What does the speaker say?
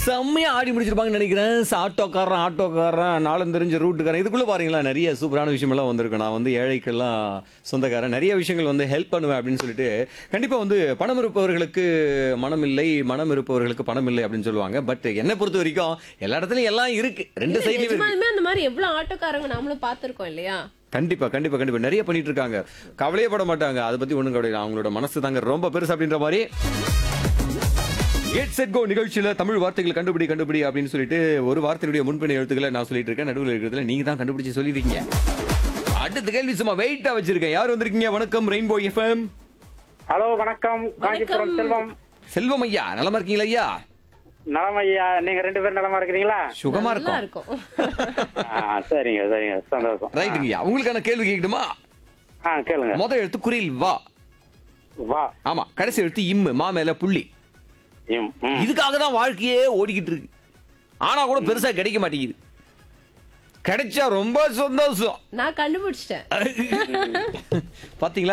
செம்மையா ஆடி முடிச்சிருப்பாங்கன்னு நினைக்கிறேன் ச- ஆட்டோக்காரன் ஆட்டோக்காரன் நாளும் தெரிஞ்ச ரூட்டுக்காரன் இதுக்குள்ள பாருங்களா நிறைய சூப்பரான விஷயமெல்லாம் வந்திருக்கு நான் வந்து ஏழைக்கெல்லாம் சொந்தக்காரன் நிறைய விஷயங்கள் வந்து ஹெல்ப் பண்ணுவேன் அப்படின்னு சொல்லிட்டு கண்டிப்பா வந்து பணம் இருப்பவர்களுக்கு மனம் இல்லை மனம் இருப்பவர்களுக்கு பணம் இல்லை அப்படின்னு சொல்லுவாங்க பட் என்னை பொறுத்த வரைக்கும் எல்லா இடத்துலயும் எல்லாம் இருக்கு ரெண்டு சைட்லயும் இருக்கு நிஜமாலுமே அந்த மாதிரி எவ்வளவு ஆட்டோக்காரங்க நாமளும் பாத்திருக்கோம் இல்லையா கண்டிப்பா கண்டிப்பா கண்டிப்பா நிறைய பண்ணிட்டு இருக்காங்க கவலையே பட மாட்டாங்க அதை பத்தி ஒண்ணும் கவலை இல்லை. அவங்களோட மனசு தாங்க ரொம்ப பெருசு அப்படின்ற மாதிரி கேட் செட் கோ நிகழ்ச்சியில தமிழ் வார்த்தைகள் கண்டுபிடி கண்டுபிடி அப்படின்னு சொல்லிட்டு ஒரு வார்த்தையுடைய முன்பினை எழுத்துக்களை நான் சொல்லிட்டு இருக்கேன் நடுவில் இருக்கிறதுல நீங்க தான் கண்டுபிடிச்சு சொல்லிருக்கீங்க அடுத்த கேள்வி சும்மா வெயிட்டா வச்சிருக்கேன் யார் வந்திருக்கீங்க வணக்கம் ரெயின்போ எஃப்எம் ஹலோ வணக்கம் காஞ்சிபுரம் செல்வம் செல்வம் ஐயா நலமா இருக்கீங்களா ஐயா நலம் ஐயா நீங்க ரெண்டு பேரும் நலமா இருக்கிறீங்களா சுகமா நல்லா இருக்கும் இருக்கும் ஆ, சரிங்க சரிங்க சந்தோஷம் ரைட்டுங்க ஐயா உங்களுக்கான கேள்வி கேட்கட்டுமா ஆ கேளுங்க முத எழுத்து குரில் வா வா ஆமா கடைசி எழுத்து இம்மு மா மேல புள்ளி ம், ம். இதுக்காக தான் வாழ்க்கையே ஓடிக்கிட்டு இருக்கு ஆனா கூட பெருசா கிடைக்க மாட்டேங்குது கிடைச்சா ரொம்ப சந்தோஷம் நான் கண்டுபிடிச்சிட்டேன் பாத்தீங்களா